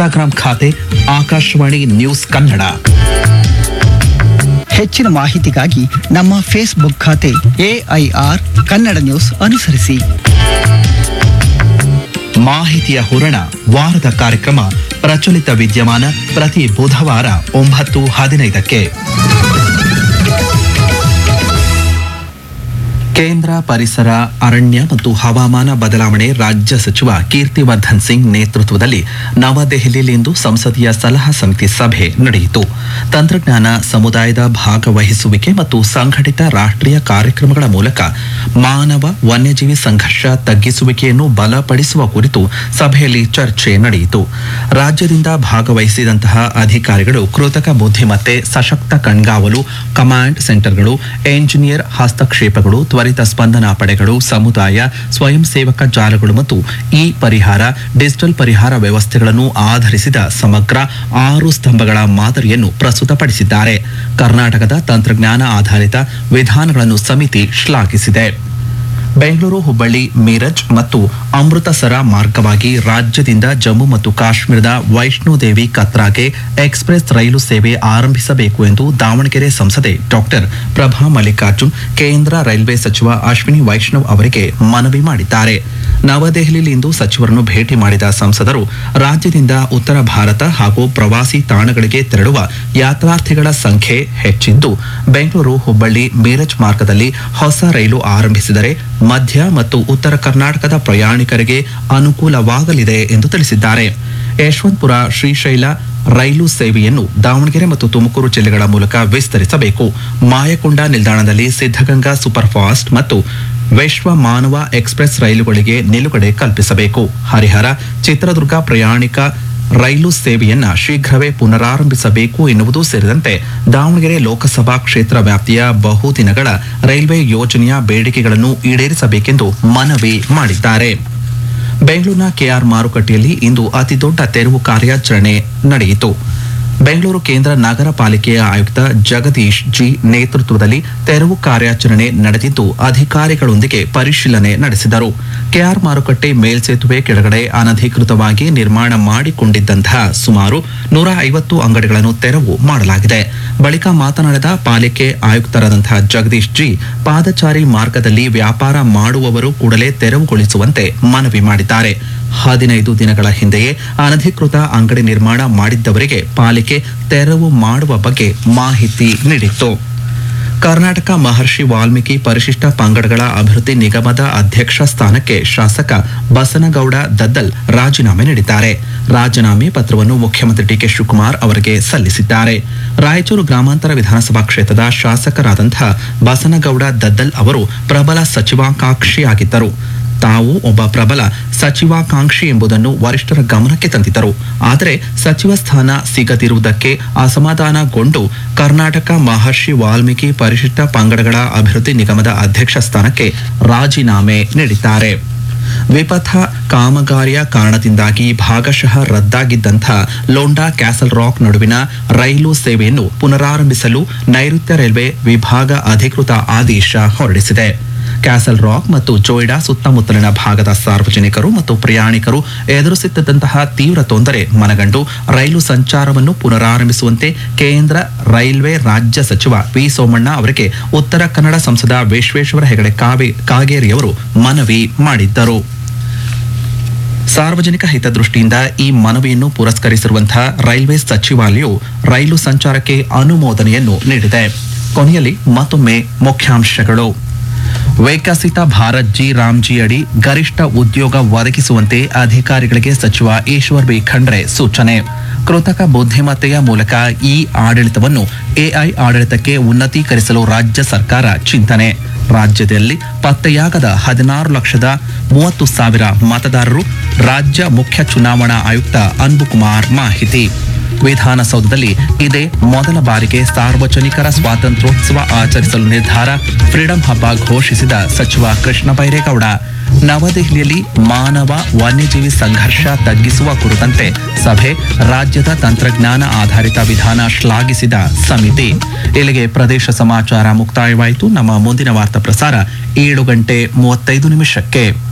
Instagram ಖಾತೆ Akashvani news Kannada ಹೆಚ್ಚಿನ ಮಾಹಿತಿಗಾಗಿ ನಮ್ಮ ಫೇಸ್ಬುಕ್ ಖಾತೆ ಎಐಆರ್ ಕನ್ನಡ ನ್ಯೂಸ್ ಅನುಸರಿಸಿ ಮಾಹಿತಿಯ ಹೂರಣ ವಾರದ ಕಾರ್ಯಕ್ರಮ ಪ್ರಚಲಿತ ವಿದ್ಯಮಾನ ಪ್ರತಿ ಬುಧವಾರ ಒಂಬತ್ತು ಹದಿನೈದಕ್ಕೆ ಕೇಂದ್ರ ಪರಿಸರ ಅರಣ್ಯ ಮತ್ತು ಹವಾಮಾನ ಬದಲಾವಣೆ ರಾಜ್ಯ ಸಚಿವ ಕೀರ್ತಿವರ್ಧನ್ ಸಿಂಗ್ ನೇತೃತ್ವದಲ್ಲಿ ನವದೆಹಲಿಯಲ್ಲಿಂದು ಸಂಸದೀಯ ಸಲಹಾ ಸಮಿತಿ ಸಭೆ ನಡೆಯಿತು ತಂತ್ರಜ್ಞಾನ ಸಮುದಾಯದ ಭಾಗವಹಿಸುವಿಕೆ ಮತ್ತು ಸಂಘಟಿತ ರಾಷ್ಟ್ರೀಯ ಕಾರ್ಯಕ್ರಮಗಳ ಮೂಲಕ ಮಾನವ ವನ್ಯಜೀವಿ ಸಂಘರ್ಷ ತಗ್ಗಿಸುವಿಕೆಯನ್ನು ಬಲಪಡಿಸುವ ಕುರಿತು ಸಭೆಯಲ್ಲಿ ಚರ್ಚೆ ನಡೆಯಿತು ರಾಜ್ಯದಿಂದ ಭಾಗವಹಿಸಿದಂತಹ ಅಧಿಕಾರಿಗಳು ಕೃತಕ ಬುದ್ಧಿಮತ್ತೆ ಸಶಕ್ತ ಕಣ್ಗಾವಲು ಕಮಾಂಡ್ ಸೆಂಟರ್ಗಳು ಎಂಜಿನಿಯರ್ ಹಸ್ತಕ್ಷೇಪಗಳು ತ್ವರಿತ ಸ್ಪಂದನಾ ಪಡೆಗಳು ಸಮುದಾಯ ಸ್ವಯಂ ಸೇವಕ ಜಾಲಗಳು ಮತ್ತು ಇ ಪರಿಹಾರ ಡಿಜಿಟಲ್ ಪರಿಹಾರ ವ್ಯವಸ್ಥೆಗಳನ್ನು ಆಧರಿಸಿದ ಸಮಗ್ರ ಆರು ಸ್ತಂಭಗಳ ಮಾದರಿಯನ್ನು ಪ್ರಸ್ತುತಪಡಿಸಿದ್ದಾರೆ ಕರ್ನಾಟಕದ ತಂತ್ರಜ್ಞಾನ ಆಧಾರಿತ ವಿಧಾನಗಳನ್ನು ಸಮಿತಿ ಶ್ಲಾಘಿಸಿದೆ ಬೆಂಗಳೂರು ಹುಬ್ಬಳ್ಳಿ ಮೀರಜ್ ಮತ್ತು ಅಮೃತಸರ ಮಾರ್ಗವಾಗಿ ರಾಜ್ಯದಿಂದ ಜಮ್ಮು ಮತ್ತು ಕಾಶ್ಮೀರದ ವೈಷ್ಣೋದೇವಿ ಕತ್ರಾಗೆ ಎಕ್ಸ್ಪ್ರೆಸ್ ರೈಲು ಸೇವೆ ಆರಂಭಿಸಬೇಕು ಎಂದು ದಾವಣಗೆರೆ ಸಂಸದೆ ಡಾಕ್ಟರ್ ಪ್ರಭಾ ಮಲ್ಲಿಕಾರ್ಜುನ್ ಕೇಂದ್ರ ರೈಲ್ವೆ ಸಚಿವ ಅಶ್ವಿನಿ ವೈಷ್ಣವ್ ಅವರಿಗೆ ಮನವಿ ಮಾಡಿದ್ದಾರೆ ನವದೆಹಲಿಯಲ್ಲಿಂದು ಸಚಿವರನ್ನು ಭೇಟಿ ಮಾಡಿದ ಸಂಸದರು ರಾಜ್ಯದಿಂದ ಉತ್ತರ ಭಾರತ ಹಾಗೂ ಪ್ರವಾಸಿ ತಾಣಗಳಿಗೆ ತೆರಳುವ ಯಾತ್ರಾರ್ಥಿಗಳ ಸಂಖ್ಯೆ ಹೆಚ್ಚಿದ್ದು ಬೆಂಗಳೂರು ಹುಬ್ಬಳ್ಳಿ ಮೀರಜ್ ಮಾರ್ಗದಲ್ಲಿ ಹೊಸ ರೈಲು ಆರಂಭಿಸಿದರೆ ಮಧ್ಯ ಮತ್ತು ಉತ್ತರ ಕರ್ನಾಟಕದ ಪ್ರಯಾಣಿಕರಿಗೆ ಅನುಕೂಲವಾಗಲಿದೆ ಎಂದು ತಿಳಿಸಿದ್ದಾರೆ ಯಶವಂತಪುರ ಶ್ರೀಶೈಲ ರೈಲು ಸೇವೆಯನ್ನು ದಾವಣಗೆರೆ ಮತ್ತು ತುಮಕೂರು ಜಿಲ್ಲೆಗಳ ಮೂಲಕ ವಿಸ್ತರಿಸಬೇಕು ಮಾಯಕೊಂಡ ನಿಲ್ದಾಣದಲ್ಲಿ ಸಿದ್ಧಗಂಗಾ ಸೂಪರ್ ಫಾಸ್ಟ್ ಮತ್ತು ವಿಶ್ವ ಮಾನವ ಎಕ್ಸ್ಪ್ರೆಸ್ ರೈಲುಗಳಿಗೆ ನಿಲುಗಡೆ ಕಲ್ಪಿಸಬೇಕು ಹರಿಹರ ಚಿತ್ರದುರ್ಗ ಪ್ರಯಾಣಿಕ ರೈಲು ಸೇವೆಯನ್ನ ಶೀಘ್ರವೇ ಪುನರಾರಂಭಿಸಬೇಕು ಎನ್ನುವುದು ಸೇರಿದಂತೆ ದಾವಣಗೆರೆ ಲೋಕಸಭಾ ಕ್ಷೇತ್ರ ವ್ಯಾಪ್ತಿಯ ಬಹುದಿನಗಳ ರೈಲ್ವೆ ಯೋಜನೆಯ ಬೇಡಿಕೆಗಳನ್ನು ಈಡೇರಿಸಬೇಕೆಂದು ಮನವಿ ಮಾಡಿದ್ದಾರೆ ಬೆಂಗಳೂರಿನ ಕೆಆರ್ ಮಾರುಕಟ್ಟೆಯಲ್ಲಿ ಇಂದು ಅತಿದೊಡ್ಡ ತೆರವು ಕಾರ್ಯಾಚರಣೆ ನಡೆಯಿತು ಬೆಂಗಳೂರು ಕೇಂದ್ರ ನಗರ ಪಾಲಿಕೆಯ ಆಯುಕ್ತ ಜಗದೀಶ್ ಜಿ ನೇತೃತ್ವದಲ್ಲಿ ತೆರವು ಕಾರ್ಯಾಚರಣೆ ನಡೆದಿದ್ದು ಅಧಿಕಾರಿಗಳೊಂದಿಗೆ ಪರಿಶೀಲನೆ ನಡೆಸಿದರು ಕೆಆರ್ ಮಾರುಕಟ್ಟೆ ಮೇಲ್ಸೇತುವೆ ಕೆಳಗಡೆ ಅನಧಿಕೃತವಾಗಿ ನಿರ್ಮಾಣ ಮಾಡಿಕೊಂಡಿದ್ದಂತಹ ಸುಮಾರು ನೂರ ಐವತ್ತು ಅಂಗಡಿಗಳನ್ನು ತೆರವು ಮಾಡಲಾಗಿದೆ ಬಳಿಕ ಮಾತನಾಡಿದ ಪಾಲಿಕೆ ಆಯುಕ್ತರಾದಂತಹ ಜಗದೀಶ್ ಜಿ ಪಾದಚಾರಿ ಮಾರ್ಗದಲ್ಲಿ ವ್ಯಾಪಾರ ಮಾಡುವವರು ಕೂಡಲೇ ತೆರವುಗೊಳಿಸುವಂತೆ ಮನವಿ ಮಾಡಿದ್ದಾರೆ ಹದಿನೈದು ದಿನಗಳ ಹಿಂದೆಯೇ ಅನಧಿಕೃತ ಅಂಗಡಿ ನಿರ್ಮಾಣ ಮಾಡಿದ್ದವರಿಗೆ ಪಾಲಿಕೆ ತೆರವು ಮಾಡುವ ಬಗ್ಗೆ ಮಾಹಿತಿ ನೀಡಿತ್ತು ಕರ್ನಾಟಕ ಮಹರ್ಷಿ ವಾಲ್ಮೀಕಿ ಪರಿಶಿಷ್ಟ ಪಂಗಡಗಳ ಅಭಿವೃದ್ಧಿ ನಿಗಮದ ಅಧ್ಯಕ್ಷ ಸ್ಥಾನಕ್ಕೆ ಶಾಸಕ ಬಸನಗೌಡ ದದ್ದಲ್ ರಾಜೀನಾಮೆ ನೀಡಿದ್ದಾರೆ ರಾಜೀನಾಮೆ ಪತ್ರವನ್ನು ಮುಖ್ಯಮಂತ್ರಿ ಡಿಕೆ ಶಿವಕುಮಾರ್ ಅವರಿಗೆ ಸಲ್ಲಿಸಿದ್ದಾರೆ ರಾಯಚೂರು ಗ್ರಾಮಾಂತರ ವಿಧಾನಸಭಾ ಕ್ಷೇತ್ರದ ಶಾಸಕರಾದಂತಹ ಬಸನಗೌಡ ದದ್ದಲ್ ಅವರು ಪ್ರಬಲ ಸಚಿವಾಕಾಂಕ್ಷಿಯಾಗಿದ್ದರು ತಾವು ಒಬ್ಬ ಪ್ರಬಲ ಸಚಿವಾಕಾಂಕ್ಷಿ ಎಂಬುದನ್ನು ವರಿಷ್ಠರ ಗಮನಕ್ಕೆ ತಂದಿದ್ದರು ಆದರೆ ಸಚಿವ ಸ್ಥಾನ ಸಿಗದಿರುವುದಕ್ಕೆ ಅಸಮಾಧಾನಗೊಂಡು ಕರ್ನಾಟಕ ಮಹರ್ಷಿ ವಾಲ್ಮೀಕಿ ಪರಿಶಿಷ್ಟ ಪಂಗಡಗಳ ಅಭಿವೃದ್ಧಿ ನಿಗಮದ ಅಧ್ಯಕ್ಷ ಸ್ಥಾನಕ್ಕೆ ರಾಜೀನಾಮೆ ನೀಡಿದ್ದಾರೆ ವಿಪಥ ಕಾಮಗಾರಿಯ ಕಾರಣದಿಂದಾಗಿ ಭಾಗಶಃ ರದ್ದಾಗಿದ್ದಂಥ ಲೋಂಡಾ ಕ್ಯಾಸಲ್ ರಾಕ್ ನಡುವಿನ ರೈಲು ಸೇವೆಯನ್ನು ಪುನರಾರಂಭಿಸಲು ನೈಋತ್ಯ ರೈಲ್ವೆ ವಿಭಾಗ ಅಧಿಕೃತ ಆದೇಶ ಹೊರಡಿಸಿದೆ ಕ್ಯಾಸಲ್ ರಾಕ್ ಮತ್ತು ಜೋಯ್ಡಾ ಸುತ್ತಮುತ್ತಲಿನ ಭಾಗದ ಸಾರ್ವಜನಿಕರು ಮತ್ತು ಪ್ರಯಾಣಿಕರು ಎದುರಿಸುತ್ತಿದ್ದಂತಹ ತೀವ್ರ ತೊಂದರೆ ಮನಗಂಡು ರೈಲು ಸಂಚಾರವನ್ನು ಪುನರಾರಂಭಿಸುವಂತೆ ಕೇಂದ್ರ ರೈಲ್ವೆ ರಾಜ್ಯ ಸಚಿವ ವಿ ಸೋಮಣ್ಣ ಅವರಿಗೆ ಉತ್ತರ ಕನ್ನಡ ಸಂಸದ ವಿಶ್ವೇಶ್ವರ ಹೆಗಡೆ ಕಾವೆ ಕಾಗೇರಿಯವರು ಮನವಿ ಮಾಡಿದ್ದರು ಸಾರ್ವಜನಿಕ ಹಿತದೃಷ್ಟಿಯಿಂದ ಈ ಮನವಿಯನ್ನು ಪುರಸ್ಕರಿಸಿರುವಂತಹ ರೈಲ್ವೆ ಸಚಿವಾಲಯವು ರೈಲು ಸಂಚಾರಕ್ಕೆ ಅನುಮೋದನೆಯನ್ನು ನೀಡಿದೆ ಕೊನೆಯಲ್ಲಿ ಮತ್ತೊಮ್ಮೆ ಮುಖ್ಯಾಂಶಗಳು ವಿಕಸಿತ ಭಾರತ್ ಜಿ ರಾಮ್ಜಿ ಅಡಿ ಗರಿಷ್ಠ ಉದ್ಯೋಗ ಒದಗಿಸುವಂತೆ ಅಧಿಕಾರಿಗಳಿಗೆ ಸಚಿವ ಈಶ್ವರ್ ಬಿ ಖಂಡ್ರೆ ಸೂಚನೆ ಕೃತಕ ಬುದ್ಧಿಮತ್ತೆಯ ಮೂಲಕ ಈ ಆಡಳಿತವನ್ನು ಎಐ ಆಡಳಿತಕ್ಕೆ ಉನ್ನತೀಕರಿಸಲು ರಾಜ್ಯ ಸರ್ಕಾರ ಚಿಂತನೆ ರಾಜ್ಯದಲ್ಲಿ ಪತ್ತೆಯಾಗದ ಹದಿನಾರು ಲಕ್ಷದ ಮೂವತ್ತು ಸಾವಿರ ಮತದಾರರು ರಾಜ್ಯ ಮುಖ್ಯ ಚುನಾವಣಾ ಆಯುಕ್ತ ಅನ್ಬುಕುಮಾರ್ ಮಾಹಿತಿ ವಿಧಾನಸೌಧದಲ್ಲಿ ಇದೇ ಮೊದಲ ಬಾರಿಗೆ ಸಾರ್ವಜನಿಕರ ಸ್ವಾತಂತ್ರ್ಯೋತ್ಸವ ಆಚರಿಸಲು ನಿರ್ಧಾರ ಫ್ರೀಡಂ ಹಬ್ಬ ಘೋಷಿಸಿದ ಸಚಿವ ಕೃಷ್ಣ ಬೈರೇಗೌಡ ನವದೆಹಲಿಯಲ್ಲಿ ಮಾನವ ವನ್ಯಜೀವಿ ಸಂಘರ್ಷ ತಗ್ಗಿಸುವ ಕುರಿತಂತೆ ಸಭೆ ರಾಜ್ಯದ ತಂತ್ರಜ್ಞಾನ ಆಧಾರಿತ ವಿಧಾನ ಶ್ಲಾಘಿಸಿದ ಸಮಿತಿ ಇಲ್ಲಿಗೆ ಪ್ರದೇಶ ಸಮಾಚಾರ ಮುಕ್ತಾಯವಾಯಿತು ನಮ್ಮ ಮುಂದಿನ ವಾರ್ತಾ ಪ್ರಸಾರ ಏಳು ಗಂಟೆ ಮೂವತ್ತೈದು ನಿಮಿಷಕ್ಕೆ